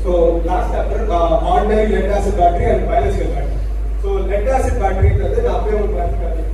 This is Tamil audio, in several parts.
So last chapter ordinary lead acid battery and biological battery so lead acid பேட்டரின்றது நான் அப்பயே ஒரு கிளாஸ் காட்டியிருந்தேன்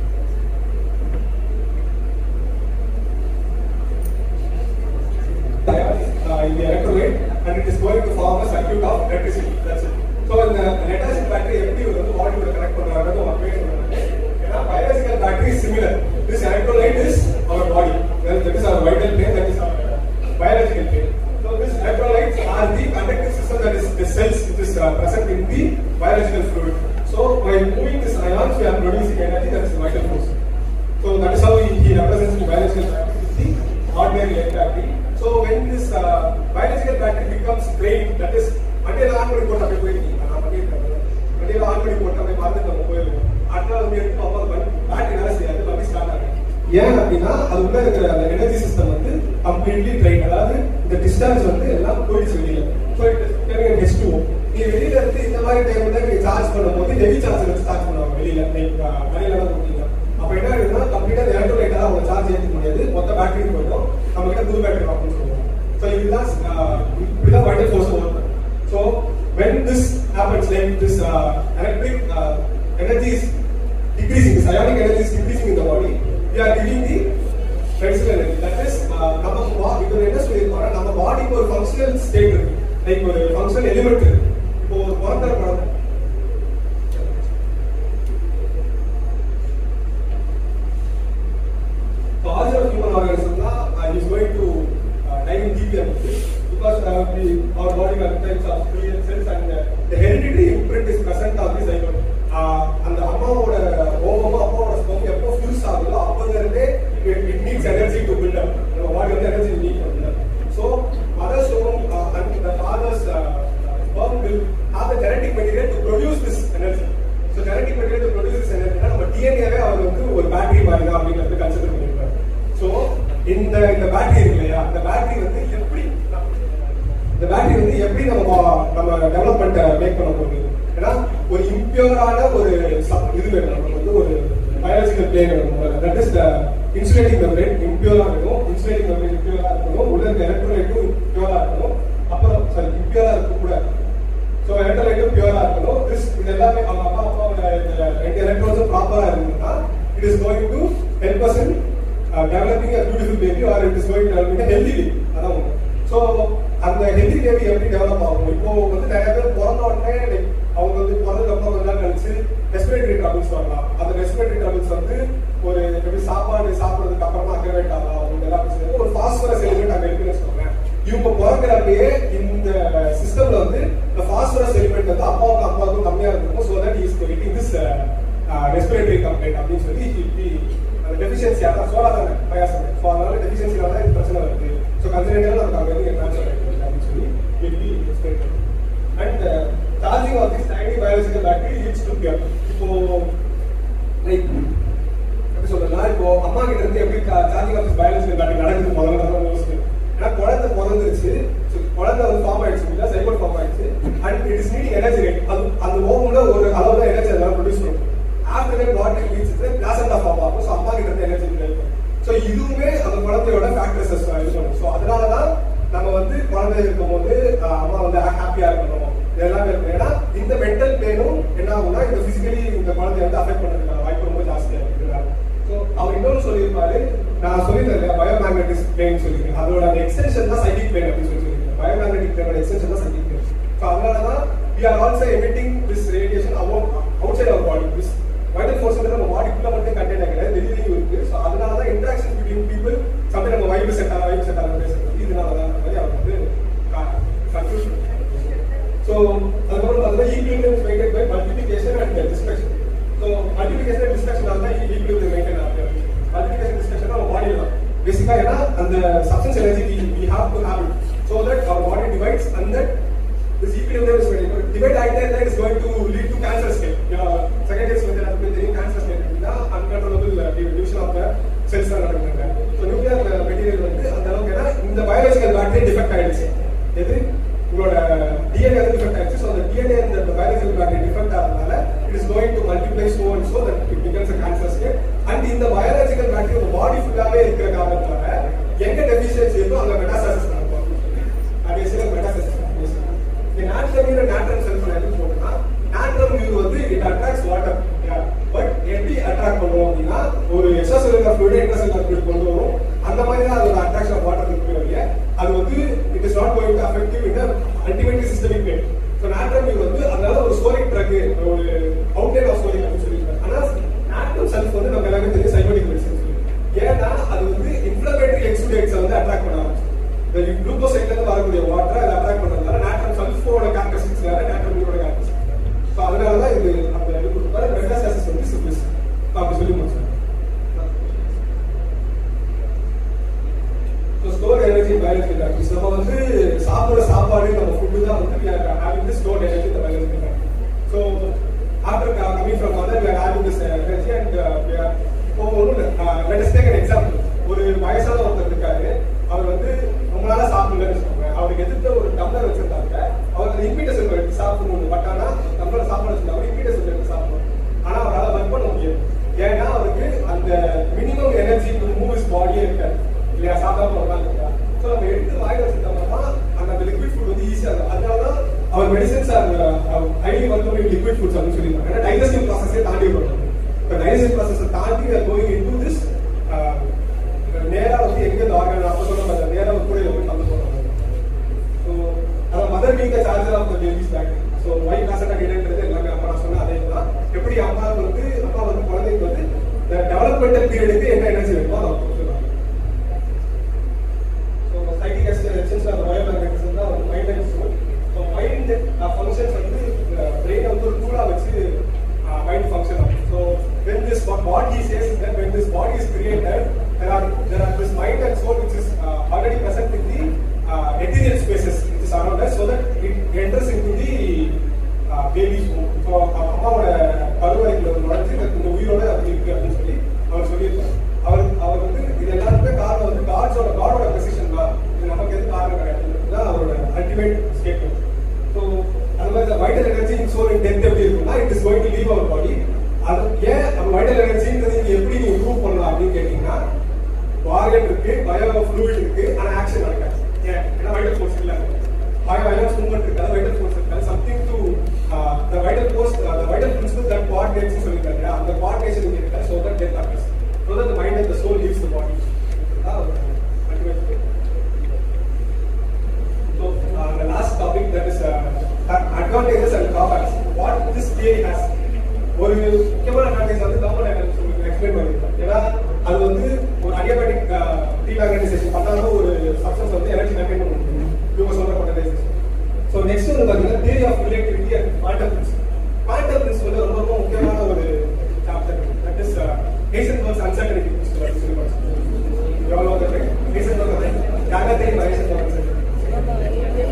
uh, in the electrolyte and it is going to form a circuit of electricity. That's it. So இந்த lead acid battery எப்படி வந்து பாடியோட கனெக்ட் பண்றாங்கன்னு நம்ம பேசணும் ஏன்னா biological battery is similar. This electrolyte is our body. Well, that is our vital plane, that is our biological plane. So this electrolytes are the conductive system that is the cells which is uh, present in the biological fluid. So by moving this ions, we are producing energy that is the vital force. So that is how he, he represents the biological battery with the ordinary lead battery. So when this uh, biological battery becomes drained, that is, மண்டியில் ஆன் பண்ணி போட்டு அப்படியே போயிருக்கீங்க நான் பண்ணியிருக்கேன் மண்டியில் ஆன் பண்ணி போட்டு அப்படியே மறந்துட்டு நம்ம போயிருக்கோம் அடுத்த நாள் வந்து எடுத்து பார்ப்போம் பேட்டரி வேலை செய்யாது மறுபடியும் ஸ்டார்ட் ஆகும் ஏன் அப்படின்னா அது உள்ள இருக்கிற அந்த எனர்ஜி சிஸ்டம் வந்து கம்ப்ளீட்லி ட்ரைன் அதாவது இந்த டிஸ்டன்ஸ் வந்து எல்லாம் போயிடுச்சு வெளியில ஸோ இட் ஹெச் டூ நீங்க வெளியில இருந்து இந்த மாதிரி டைம்ல நீங்க சார்ஜ் பண்ணும்போது ஹெவி சார்ஜ் வச்சு சார்ஜ் பண்ணுவாங்க வெளியில லைக் மலையில தான் கொடுத்தீங்க அப்ப என்ன ஆகுதுன்னா கம்ப்ளீட்டா அந்த எலக்ட்ரோலைட்டா அவங்க சார்ஜ் ஏற்ற முடியாது மொத்த பேட்டரி போயிடும் நம்ம கிட்ட புது பேட்டரி அப்படின்னு சொல்லுவோம் ஸோ இதுதான் uh, இப்படிதான் vital force work so when this happens like this uh, electric uh, energy is decreasing this ionic energy is decreasing in the body we are giving the physical energy that is uh, நம்ம body இப்போ என்ன சொல்லியிருக்கோம் நம்ம பாடிக்கு ஒரு ஃபங்க்ஷனல் ஸ்டேட் இருக்கு லைக் ஒரு ஃபங்க்ஷனல் எலிமெண்ட் இருக்கு இப்போ ஒரு பிறந்த குழந்தை cause of human organism na is going to uh, dive in deeply into this because uh, we, our body contains of billion cells and uh, the hereditary imprint is present on this icon. Uh, அந்த அம்மாவோட ஓமமும் அம்மாவோட ஸ்போம் எப்போ ஃபியூஸ் ஆகுதோ அப்போதுல இருந்தே it needs energy to build up நம்ம பாடி வந்து எனர்ஜி நீட் பண்ணுது so mother's womb and the father's sperm will have the genetic material to produce this energy so genetic material to produce this எனர்ஜினா நம்ம டிஎன்ஏவே அவர் வந்து ஒரு பேட்டரி மாதிரி தான் அப்படிங்கிறது கன்சிடர் பண்ணியிருக்காரு ஸோ இந்த இந்த பேட்டரி இருக்கு இல்லையா இந்த பேட்டரி வந்து எப்படி இந்த பேட்டரி வந்து எப்படி நம்ம நம்ம டெவலப்மெண்ட் மேக் பண்ண போகுது ஏன்னா ஒரு இம்பியூரான ஒரு sub- இது வேணும் நமக்கு வந்து ஒரு பயாலஜிக்கல் பிளே வேணும் that is the insulating membrane இம்பியூரா இருக்கணும் இன்சுலேட்டிங் மெம்பரேன் இம்பியூரா இருக்கணும் உள்ள இருக்க எலக்ட்ரோலைட்டும் இம்பியூரா இருக்கணும் அப்புறம் சாரி இம்பியூரா இருக்க கூடாது ஸோ எலக்ட்ரோலைட்டும் பியூரா இருக்கணும் திஸ் இது எல்லாமே அவங்க அப்பா அப்பாவோட இந்த ரெண்டு எலக்ட்ரோன்ஸும் ப்ராப்பரா இருந்ததுன்னா it is going to help us in developing a beautiful baby or it is going to developing healthy baby அதான் ஒன்று ஸோ அந்த ஹெல்தி பேபி எப்படி டெவலப் ஆகும் இப்போ வந்து நிறைய பேர் பிறந்த உடனே like, அவங்க வந்து பிறந்ததுக்கு அப்புறம் கொஞ்ச நாள் கழிச்சு ரெஸ்பிரேட்டரி ட்ரபிள்ஸ் வரலாம் அந்த ரெஸ்பிரேட்டரி ட்ரபிள்ஸ் வந்து ஒரு எப்படி சாப்பாடு சாப்பிடுறதுக்கு அப்புறமா அக்ரவேட் ஆகலாம் அவங்க எல்லாம் பிரச்சனை ஒரு பாஸ்பரஸ் எலிமெண்ட் அங்க இருக்குன்னு வச்சுக்கோங்க இவங்க பிறக்கிறப்பயே இந்த சிஸ்டம்ல வந்து இந்த பாஸ்பரஸ் எலிமெண்ட் வந்து அப்பாவுக்கும் அப்பாவுக்கும் கம்மியா இருக்கும் so that is getting this respiratory complaint அப்படின்னு சொல்லி இப்படி அந்த டெஃபிஷியன்சி அதான் சோலா தானே பயாசம் ஸோ அதனால டெஃபிஷியன்சினால தான் இந்த பிரச்சனை வருது ஸோ கன்சிடென்டா நமக்கு அங்கே இருந்து ட்ரான்ஸ்ஃபர் ஆகிருக்கு அப்படின்னு சொல்லி இப்படி explain and charging of this tiny biological battery leads to பியர் இப்போ லைக் எப்படி சொல்றேன்னா இப்போ அம்மா கிட்ட இருந்து எப்படி சார்ஜிங் ஆஃப் பயாலஜிக்கல் பேட்டரி நடக்குது முதல்ல தான் யோசிச்சு ஏன்னா குழந்தை பிறந்துருச்சு so குழந்தை வந்து ஃபார்ம் ஆயிடுச்சு இல்லை சைக்கிள் ஃபார்ம் ஆயிடுச்சு and it is needing energy right அது அந்த ஓவம்ல ஒரு அளவுல எனர்ஜி அதெல்லாம் ப்ரொடியூஸ் பண்ணும் after that what it leads placenta form ஆகும் ஸோ அம்மா கிட்ட இருந்து எனர்ஜி கிடைக்கும் ஸோ இதுவுமே அந்த குழந்தையோட ஃபேக்டர்ஸ் இது பண்ணும் ஸோ அதனால தான் நம்ம வந்து குழந்தை இருக்கும்போது ஆஹ், அம்மா வந்து ஹாப்பியா இருக்கணும் இது எல்லாமே இருக்கும் ஏன்னா இந்த மென்டல் பெயினும் என்ன ஆகும்னா இந்த பிசிக்கலி இந்த குழந்தைய வந்து அஃபெக்ட் பண்ணுறதுக்கான வாய்ப்பு ரொம்ப ஜாஸ்தியா இருக்கு ஸோ அவர் இன்னொன்று சொல்லியிருப்பாரு நான் சொல்லியிருந்தேன் இல்லையா பயோமேக்னட்டிக் பிளேன் சொல்லியிருக்கேன் அதோட அந்த எக்ஸ்டென்ஷன் தான் சைக்கிக் பிளேன் அப்படின்னு சொல்லி சொல்லியிருக்கேன் பயோமேக்னட்டிக் பிளேனோட எக்ஸ்டென்ஷன் தான் சைக்கிக் பிளேன் ஸோ அதனால தான் we are also emitting this radiation about outside our body this vital force வந்து நம்ம பாடிக்குள்ள மட்டும் கண்டெய்ன் ஆகிறது வெளியிலையும் இருக்கு ஸோ அதனால தான் இன்ட்ராக்ஷன் பிட்வீன் பீப்புள் சம்திங் நம்ம வைப் செட் ஆக வைப் செட் ஆக பேசுறது இதனால தான் அந்த மாதிரி அவர் வந்து கன்ஃபியூஷன் ஸோ அதுக்கப்புறம் பார்த்தீங்கன்னா equilibrium maintain by multiplication and destruction so multiplication and destruction தான் ஈக்குவலிபியம் மெயின்டைன் ஆகுது மல்டிபிகேஷன் டிஸ்ட்ரக்ஷன் நம்ம பாடியில் தான் பேசிக்கா ஏன்னா அந்த substance energy we have to have it so that our body divides and that this equilibrium is very good. Divide ஆகிட்டே இருந்தா it is going to lead to cancer state. Second years வந்து எனக்கு தெரியும் கேன்சர் ஸ்டேட் அப்படின்னா uncontrollable division of the cells தான் நடக்குதுங்க ஸோ நியூக்ளியர் மெட்டீரியல் வந்து அந்த அளவுக்கு ஏன்னா இந்த பயாலஜிக்கல் பேட்டரி டிஃபெக்ட் ஆயிடுச்சு எது உங்களோட டிஎன்ஏ வந்து டிஃபெக்ட் ஆயிடுச்சு ஸோ அந்த டிஎன்ஏ இந்த பயாலஜிக்கல் பேட்டரி டிஃபெக்ட் ஆகிறதுனால it is going to multiply so and so that it becomes a cancer state and இந்த பயாலஜிக்கல் பேட்டரி உங்க பாடி ஃபுல்லாவே இருக்கிற காரணத்தால எங்க டெபிஷியன்சி இருக்கோ அங்க மெட்டாசாசிஸ் நடக்கும் அது சில மெட்டாசாசிஸ் நாட்ரமியோட நாட்ரம் செல்ஃப் எதுக்கு போட்டோம்னா நாட்ரம் இது வந்து இட் அட்ராக்ட்ஸ் வாட்டர் பட் எப்படி அட்ராக்ட் பண்ணுவோம் அப்படின்னா ஒரு extra cellular fluid intra cellular fluid கொண்டு வரும் அந்த மாதிரி தான் அதோட அட்ராக்ஷன் ஆஃப் வாட்டர் இருக்கு வழிய அது வந்து it is not going to affective in ultimately systemic way so natrum இது வந்து அதனால ஒரு ஸ்டோரிக் ட்ரக் ஒரு அவுட்லைன் ஆஃப் ஸ்டோரிக் அப்படின்னு சொல்லியிருக்காங்க ஆனா நாட்ரம் செல்ஃப் வந்து நம்ம எல்லாருக்கும் தெரியும் சைபோடிக் மெடிசன் சொல்லி ஏன்னா அது வந்து இன்ஃபிளமேட்டரி எக்ஸுடேட்ஸ் வந்து அட்ராக்ட் பண்ண ஆரம்பிச்சு இந்த குளுக்கோசைட்ல இருந்து வரக்கூடிய வாட்டரை அதை அட்ராக்ட் பண்றதுனால நாட்ரம் சல்ஃபோட கேரக்டரிஸ்டிக்ஸ் வேற நாட்ரம் இதோட கேரக்டரிஸ்டிக்ஸ் ஸோ அதனால தான் இது அந்த இது கொடுப்பாரு மெட்டாசாசிஸ் வந்து சிம்பிள்ஸ் அப்படி சொல்லி முடிச்சாங்க so store energy balance practice நம்ம வந்து சாப்பிட்ற சாப்பாடு நம்ம ஃபுட்டு தான் வந்து ஹேவிங் தி ஸ்டோர் எனர்ஜி இந்த balance practice so after coming from mother we are having this energy and we are இப்போ ஒன்று let us take an example ஒரு வயசான ஒருத்தர் இருக்காரு அவர் வந்து ரொம்ப நாளா சாப்பிடலன்னு சொல்லுவாங்க அவருக்கு எதிர்த்த ஒரு டம்ளர் வச்சிருந்தாங்க அவருக்கு இன்விடேஷன் எடுத்து சாப்பிடணும் பட் ஆனா டம்ளர் சாப்பிட வச்சிருந்தாங்க இன்விடேஷன் எடுத்து சாப்பிடணும் ஆனா அவரால் ஒர்க் பண்ண முடியாது ஏன்னா அவருக்கு அந்த minimum energy to move is பாடியே இருக்காது இல்லையா சாப்பிடாம உட்காந்து ஸோ நம்ம எடுத்து வாயில வச்சுட்டோம்னா அந்த அந்த லிக்விட் ஃபுட் வந்து ஈஸியாக இருக்கும் அதனால தான் அவர் medicines highly work liquid foods அப்படின்னு சொல்லியிருக்காங்க ஏன்னா டைஜஸ்டிவ் ப்ராசஸே தாண்டி வரணும் இப்போ டைஜஸ்டிவ் ப்ராசஸை தாண்டி கோயிங் இன் டு திஸ் நேரா வந்து எங்க இந்த ஆர்கன் அப்போ சொல்ல அந்த நேரா கூட போய் தந்து போறாங்க ஸோ அதை mother being the charger of the baby's bag so why காசட்டா கேட்டுன்றது எல்லாமே அப்பா நான் சொன்ன அதே தான் எப்படி அம்மாவுக்கு வந்து அப்பா வந்து குழந்தைக்கு வந்து டெவலப்மெண்டல் பீரியடுக்கு என்ன எனர்ஜி வேணுமோ அதை அவங்க கொடுத்துருவாங்க ஸோ சைக்கிக் எக்ஸ்டென்ஷன்ஸ் அந்த பயோமெக்னிக்ஸ் தான் வந்து mind and soul so mind functions வந்து பிரெயினை வந்து ஒரு டூலாக வச்சு மைண்ட் ஃபங்க்ஷன் ஆகும் so when this what what he says is that when this body is created there are there are this mind and soul which is uh, already present in the uh, ethereal spaces which is around us so that it enters into the uh, baby's womb so அம்மாவோட பருவறைக்குள்ள ஒரு நுழைஞ்சு இந்த உயிரோட அப்படி இருக்கு அப்படின்னு சொல்லி அவர் சொல்லியிருக்காரு அவர் அவர் வந்து இது எல்லாத்துக்குமே காரணம் வந்து காட்ஸோட காடோட பொசிஷன் தான் இது நமக்கு எது காரணம் கிடையாது தான் அவரோட அல்டிமேட் ஸ்டேட்மெண்ட் ஸோ அந்த மாதிரி vital energy in soul in டென்த் எப்படி இருக்கும்னா it is going to leave our body அது ஏன் அந்த வைட்டல் எனர்ஜின்றது நீங்க எப்படி நீங்க இம்ப்ரூவ் பண்ணலாம் அப்படின்னு கேட்டீங்கன்னா ஆர்கன் இருக்கு பயோ ஃப்ளூயிட் இருக்கு ஆனா ஆக்ஷன் நடக்காது ஏன் ஏன்னா வைட்டல் ஃபோர்ஸ் இல்ல பயோ வைரஸ் மூவ்மெண்ட் இருக்காது வைட்டல் ஃபோர்ஸ் இருக்காது something to the vital force the vital principle that coordinates சொல்லிருக்காரு அந்த கோஆர்டினேஷன் இங்க இருக்கா so that death occurs so that the mind and the soul leaves the body. Uh, ultimately. So uh, the last topic that is uh, advantages and drawbacks. What this theory has. ஒரு முக்கியமான அட்வான்டேஜ் வந்து கவர்மெண்ட் உங்களுக்கு எக்ஸ்பிளைன் பண்ணிருக்கேன் ஏன்னா அது வந்து ஒரு அடியாபேட்டிக் ரீஆர்கனைசேஷன் பண்ணாலும் ஒரு சக்சஸ் வந்து எனர்ஜி மெயின்டைன் பண்ண முடியும் இவங்க சொல்ற பட்டடைசேஷன் ஸோ நெக்ஸ்ட் வந்து பார்த்தீங்கன்னா theory of relativity and quantum principle quantum principle ரொம்ப ரொம்ப முக்கியமான ஒரு chapter that is Heisenberg's uncertainty principle அப்படின்னு சொல்லி படிச்சிருக்கோம் எவ்வளோ ஹேசன்பர்க் யாரா தெரியும் ஹேசன்பர்க் அன்சர்டனிட்டி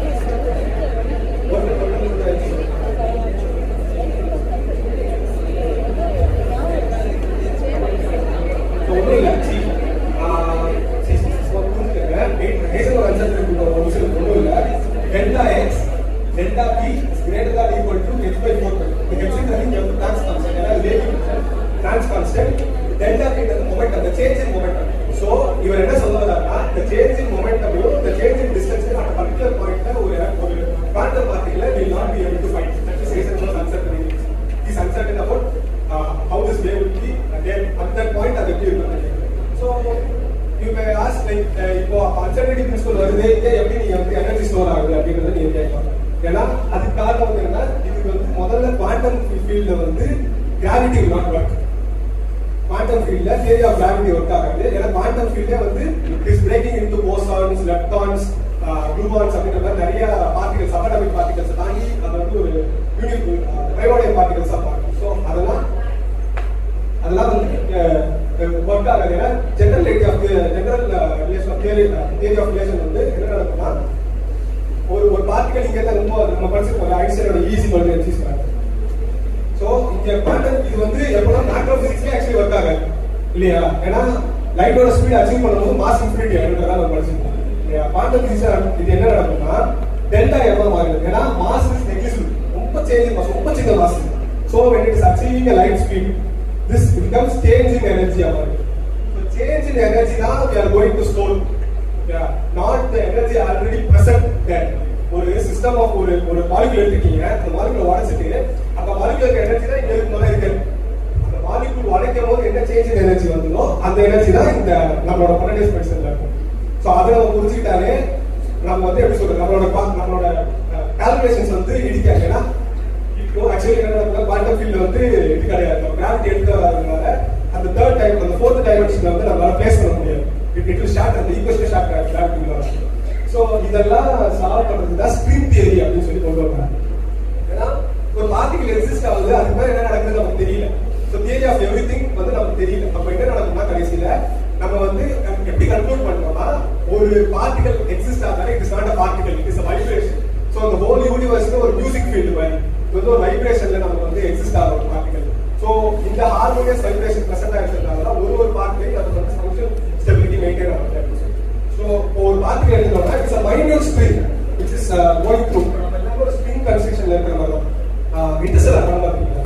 ஒன்றும் இல்லை சி சி புரிஞ்சுக்கங்க ஹேசன்பர்க் அன்சர்டனிட்டி ஒரு விஷயம் ஒன்றும் இல்லை delta X delta P greater than equal to h by 4 pi the h is nothing but trans constant ஏன்னா லேவிங் trans constant delta p is momentum the change in momentum so இவர் என்ன சொல்ல வர்றாருன்னா the change in momentum the change in distance at a particular point ல ஒரு ஒரு quantum particle will not be able to find that is Heisenberg's uncertainty he is uncertain about uh, how this wave will be and then at that point அது எப்படி இருக்கும் so you may ask like uh, இப்போ uncertainty principle வருது இங்க எப்படி நீங்க வந்து எனர்ஜி ஸ்டோர் ஆகுது அப்படிங்கறத நீங்க கேட்கலாம் ஏன்னா அதுக்கு காரணம் வந்து என்ன இதுக்கு வந்து முதல்ல குவாண்டம் ஃபீல்ட்ல வந்து கிராவிட்டி நாட் ஒர்க் குவாண்டம் ஃபீல்ட்ல தியரி ஆஃப் கிராவிட்டி ஒர்க் ஆகாது ஏன்னா குவாண்டம் ஃபீல்டே வந்து is breaking into bosons leptons gluons அப்படின்ற மாதிரி நிறைய பார்ட்டிகல்ஸ் அகடமிக் பார்ட்டிகல்ஸ் தாண்டி அது வந்து ஒரு யூனிக் ட்ரைவோடியம் பார்ட்டிகல்ஸா பார்க்கும் ஸோ அதெல்லாம் அதெல்லாம் வந்து ஒர்க் ஆகாது ஏன்னா general theory of general relation of theory theory of relation வந்து என்ன நடக்கும்னா ஒரு ஒரு பார்ட்டிகல் இங்க இருந்தா ரொம்ப நம்ம படிச்சிருக்கோம் ஐன்ஸ்டைனோட easy multi energy square so இங்க குவாண்டம் இது வந்து எப்பனா மேக்ரோ பிசிக்ஸ்ல ஆக்சுவலி ஒர்க் ஆகாது இல்லையா ஏன்னா லைட்டோட ஸ்பீட் அச்சீவ் பண்ணும்போது மாஸ் இன்ஃபினிட்டி அப்படின்றத நம்ம படிச்சிருக்கோம் இல்லையா குவாண்டம் பிசிக்ஸ் இது என்ன நடக்கும்னா டெல்டா எவ்வளவு மாறுது ஏன்னா மாஸ் இஸ் நெக்லிசிபிள் ரொம்ப சேஞ்ச் மாஸ் ரொம்ப சின்ன mass so when it is achieving a light speed this becomes change in energy ஆகும் so change in energy தான் we are going to store yeah not the energy already present there ஒரு சிஸ்டம் சிஸ்டம் ஆஃப் ஒரு ஒரு மாலிகுல் எடுத்துக்கீங்க அந்த மாலிகுல உடைச்சிட்டு அந்த மாலிகுலுக்கு எனர்ஜி தான் இங்க இருக்கும்போது இருக்கு அந்த மாலிகுல் உடைக்கும் போது என்ன சேஞ்ச் இன் எனர்ஜி வந்ததோ அந்த எனர்ஜி தான் இந்த நம்மளோட பன்னெண்டு மெடிசன்ல இருக்கும் ஸோ அதை நம்ம புரிஞ்சுக்கிட்டாலே நம்ம வந்து எப்படி சொல்றது நம்மளோட பா- நம்மளோட கால்குலேஷன்ஸ் வந்து இடிக்காது ஏன்னா இப்போ ஆக்சுவலி என்ன குவாண்டம் ஃபீல்ட் வந்து இது கிடையாது கிராவிட்டி எடுத்து வரதுனால அந்த தேர்ட் டைம் அந்த ஃபோர்த் டைமென்ஷன் வந்து நம்மளால பிளேஸ் பண்ண முடியாது இட் இட் வில் ஸ்டார்ட் அந்த ஈக்குவேஷன் ஸ்டார்ட் கிராவிட்டி ஸோ இதெல்லாம் சால்வ் பண்றது தான் ஸ்ட்ரிங் தியரி அப்படின்னு சொல்லி கொண்டு வந்தாங்க ஏன்னா ஒரு பார்ட்டிகல் எக்ஸிஸ்ட் ஆகுது அதுக்கு மேல என்ன நடக்குது நமக்கு தெரியல so theory of everything வந்து நமக்கு தெரியல அப்ப என்ன நடக்கும்னா கடைசியில நம்ம வந்து அஹ், எப்படி கன்க்ளூட் பண்றோம்னா ஒரு பார்ட்டிகல் எக்ஸிஸ்ட் ஆகாது it is not a particle it is a vibration so அந்த ஹோல் யூனிவர்ஸ் ஒரு மியூசிக் ஃபீல்டு மாதிரி இது வந்து ஒரு வைப்ரேஷன்ல நமக்கு வந்து எக்ஸிஸ்ட் ஆகிற ஒரு பார்ட்டிகல் ஸோ இந்த ஹார்மோனியஸ் வைப்ரேஷன் பிரசன்ட் ஆகிறதுனால ஒரு ஒரு பார்ட்டிலையும் நமக்கு வந்து ஃபங்க்ஷன் ஸ்டெபிலிட்டி மெயின்டைன் ஆகுது அப்படின்னு சொல்லி ஸோ ஒரு பார்ட்டிகல் எடுத்தோம்னா it's a minute spring which is going through நம்ம எல்லாமே ஒரு ஸ்ப்ரிங் கன்ஸ்ட்ரக்ஷன்ல இருக்கிற மாதிரி தான் விண்டர்ஸ்ல படம் பார்த்தீங்களா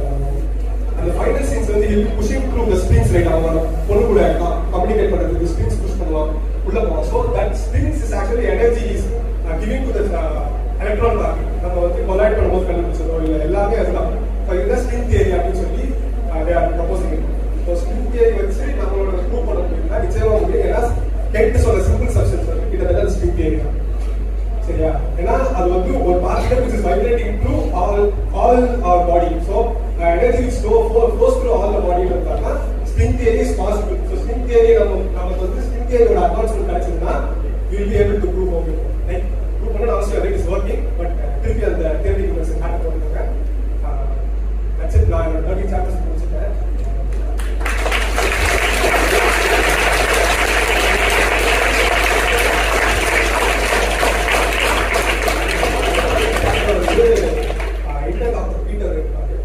அந்த ஃபைனல் சீன்ஸ் வந்து hill pushing through the springs right அவங்க பொண்ணு கூட கம்யூனிகேட் பண்றதுக்கு ஸ்ப்ரிங்ஸ் புஷ் பண்ணுவாங்க உள்ள போவோம் so that springs is actually energy is giving to the electron particle நம்ம வந்து கொலாய்ட் பண்ணும்போது கண்டுபிடிச்சதோ இல்லை எல்லாமே அதுதான் ஸோ இதுதான் ஸ்ப்ரிங் தியரி அப்படின்னு சொல்லி they are proposing it. So spring theory வச்சு நம்மளோட ப்ரூவ் பண்ண முடியும்னா நிச்சயமா முடியும் ஏன்னா டென்ட் சொல்ற சிம்பிள் சப்ஸ்டன்ஸ் வந்து கிட்டத்தட்ட ஸ்ப்ரிங் தியரி தான் சரியா ஏன்னா அது வந்து ஒரு particle which is vibrating through all all our body so uh, energy is flow flow- flows through all the body இருந்தாங்கன்னா string theory is possible so string theory நம்ம நமக்கு வந்து string theory ஓட advancement கிடைச்சதுன்னா we will be able to prove okay like prove பண்ண அவசியம் இல்லை is working but uh, திருப்பி அந்த theoretical version ஆட் பண்ணுங்க uh, that's it நான் என்னோட 30 chapters முடிச்சிட்டேன் அப்புறம் வந்து இன்டர் டாக்டர் பீட்டர் இருப்பாரு